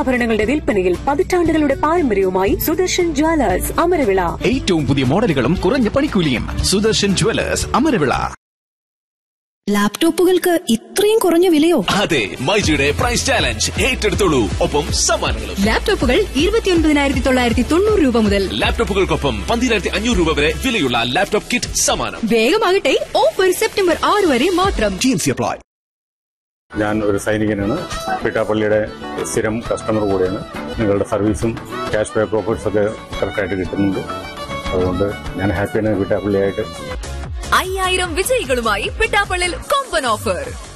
സ്വർണ്ണാഭരണങ്ങളുടെ വിൽപ്പനയിൽ പതിറ്റാണ്ടുകളുടെ പാരമ്പര്യവുമായി സുദർശൻ ജ്വല്ലേഴ്സ് അമരവിള ഏറ്റവും പുതിയ മോഡലുകളും കുറഞ്ഞ പണിക്കൂലിയും സുദർശൻ ജുവലേഴ്സ് അമരവിള ലാപ്ടോപ്പുകൾക്ക് ഇത്രയും കുറഞ്ഞ വിലയോ അതെ മൈജിയുടെ പ്രൈസ് ചാലഞ്ച് ഏറ്റെടുത്തോളൂ ഒപ്പം സമ്മാനങ്ങളും ലാപ്ടോപ്പുകൾ ഇരുപത്തിയൊൻപതിനായിരത്തി തൊള്ളായിരത്തി തൊണ്ണൂറ് രൂപ മുതൽ ലാപ്ടോപ്പുകൾക്കൊപ്പം പന്തിരായിരത്തി അഞ്ഞൂറ് രൂപ വരെ വിലയുള്ള ലാപ്ടോപ്പ് കിറ്റ് സമ്മാനം വേഗമാകട്ടെ ഓഫർ സെപ്റ്റംബർ ആറ് വരെ മാത്രം ടീംസി അപ്ലൈ ഞാൻ ഒരു സൈനികനാണ് പിട്ടാപ്പള്ളിയുടെ സ്ഥിരം കസ്റ്റമർ കൂടിയാണ് നിങ്ങളുടെ സർവീസും ക്യാഷ് ബാക്ക് ഓഫേഴ്സ് ഒക്കെ കറക്റ്റായിട്ട് കിട്ടുന്നുണ്ട് അതുകൊണ്ട് ഞാൻ ഹാപ്പിയാണ് പിട്ടാപ്പള്ളിയായിട്ട് അയ്യായിരം വിജയികളുമായി പിട്ടാപ്പള്ളിൽ കൊമ്പൻ ഓഫർ